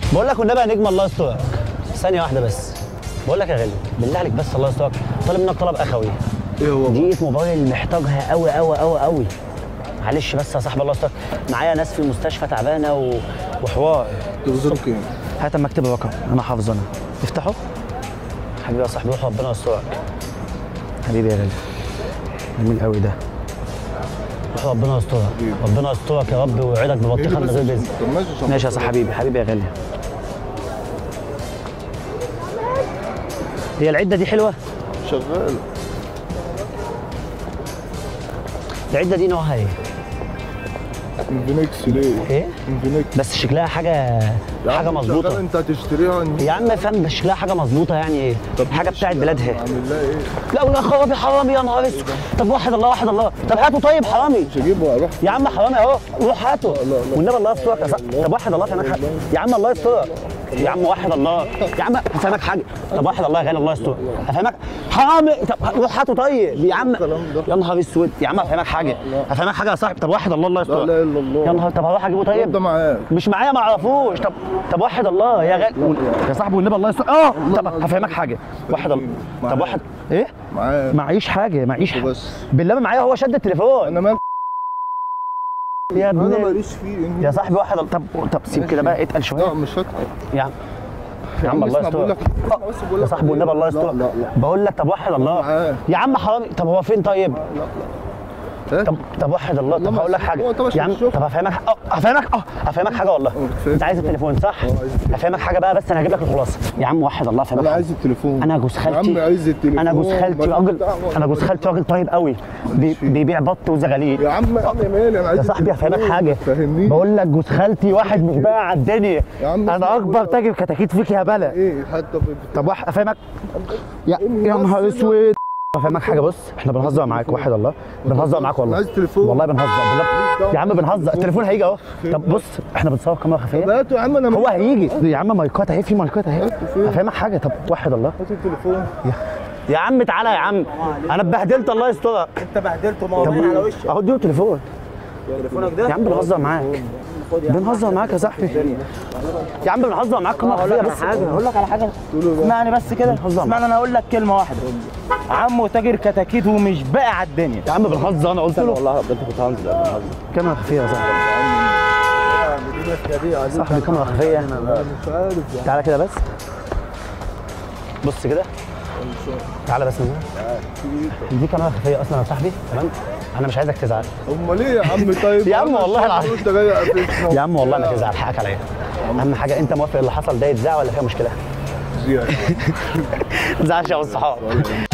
بقول لك والنبي يا نجم الله يسترك ثانيه واحده بس بقول لك يا غالي بالله عليك بس الله يسترك طالب منك طلب اخوي ايه هو بقى؟ دقيقه موبايل محتاجها قوي قوي قوي قوي معلش بس يا صاحبي الله يسترك معايا ناس في المستشفى تعبانه و... وحوار تغزر كام؟ هات اما اكتب الرقم انا حافظ انا تفتحه حبيبي يا صاحبي روح ربنا يسترك حبيبي يا غالي جميل قوي ده روح ربنا يسترك ربنا يسترك يا رب ويوعدك ببطيخه من غير بذر طب ماشي عشان ماشي يا صاحبي حبيبي حبيبي يا غالي هي العده دي حلوه شغال العده دي نوعها ايه انفينكس ليه؟ ايه انفينكس بس شكلها حاجه حاجه مظبوطه انت هتشتريها إن- يا عم فاهم بس شكلها حاجه مظبوطه يعني ايه حاجه ماشي، بتاعت بلادها عامل لها ايه؟ لا ولا خرابي حرامي يا نهار اسود طب واحد الله واحد الله طب هاته طيب حرامي مش هجيبه واروح يا عم حرامي اهو روح هاته لا، لا. والنبي الله يسترك يا صاحبي. طب واحد الله فهمك حاجه يا عم الله يسترك يا عم واحد الله يا عم هفهمك حاجه طب واحد الله يا غالي الله يسترك هفهمك حرامي طب روح هاته طيب يا عم الكلام ده. يا نهار اسود يا عم هفهمك حاجه هفهمك حاجه يا صاحبي طب واحد الله الله لا يسترك اله الا الله يا نهار طب هروح اجيبه ده طيب معاك مش معايا ما اعرفوش طب طب واحد الله يا غالي يا صاحبي والنبي الله يستر اه طب هفهمك حاجه واحد الله طب معاك. واحد ايه معاك معيش حاجه معيش حاجه بس بالله ما معايا هو شد التليفون انا مال يا انا ابني ماليش فيه يا صاحبي واحد طب طب سيب كده بقى اتقل لا شويه مش هتعب يا عم يا عم الله اسمع بقول يستر لك بس بقول يا لك صاحبي والنبي الله لا يستر لا لا بقول لك طب واحد الله معاك. يا عم حرامي طب هو فين طيب ها؟ طب طب واحد الله والله طب ما هقول لك أسيب. حاجه هو أنت ماشي يا عم بالشغل. طب هفهمك اه هفهمك اه هفهمك حاجه والله فاهم. انت عايز التليفون صح عايز التليفون. هفهمك حاجه بقى بس انا هجيب لك الخلاصه يا عم واحد الله هفهمك انا حاجة. عايز التليفون انا جوز يا خالتي عم عايز التليفون انا جوز خالتي ماليش راجل دعوة. انا جوز خالتي راجل طيب قوي بي... فيه. بيبيع بط وزغاليل يا عم يا عم مالي انا عايز يا صاحبي التليفون. هفهمك حاجه فاهمني بقول لك جوز خالتي واحد مش بايع على الدنيا يا عم انا اكبر تاجر كتاكيت فيك يا بلا ايه حتى في طب واحد افهمك يا يا نهار اسود افهمك حاجه بص احنا بنهزر معاك واحد الله بنهزر معاك انا والله عايز التليفون والله بنهزر بالله يا عم بنهزر التليفون هيجي اهو طب بص احنا بنصور كاميرا خفيه هاته يا عم انا هو هيجي يا عم مايكات اهي في مايكات اهي هاته فين؟ افهمك حاجه طب واحد الله هات التليفون يا عم تعالى يا عم انا اتبهدلت الله يسترك انت بهدلته ما هو باين على وشك اهو اديله التليفون تليفونك ده يا عم بنهزر معاك بنهزر معاك يا صاحبي يا عم بنهزر معاك كاميرا هقول لك خفيه على بس حاجه هقول لك على حاجه اسمعني بس كده بنهزر اسمعني انا هقول لك كلمه واحده عمو تاجر كتاكيت ومش باقي على الدنيا يا عم بنهزر انا قلت له والله انت كنت هنزل كاميرا خفيه يا صاحبي صاحبي كاميرا خفيه مش عارف يعني تعالى كده بس بص كده تعالى بس من هنا دي كاميرا خفيه اصلا يا صاحبي تمام انا مش عايزك تزعل امال ايه يا عم طيب يا عم والله العظيم. انت جاي قفشنا يا عم والله ما تزعل حقك عليا اهم حاجه انت موافق اللي حصل ده يتذاع ولا فيها مشكله زيادة. ما تزعلش يا ابو الصحاب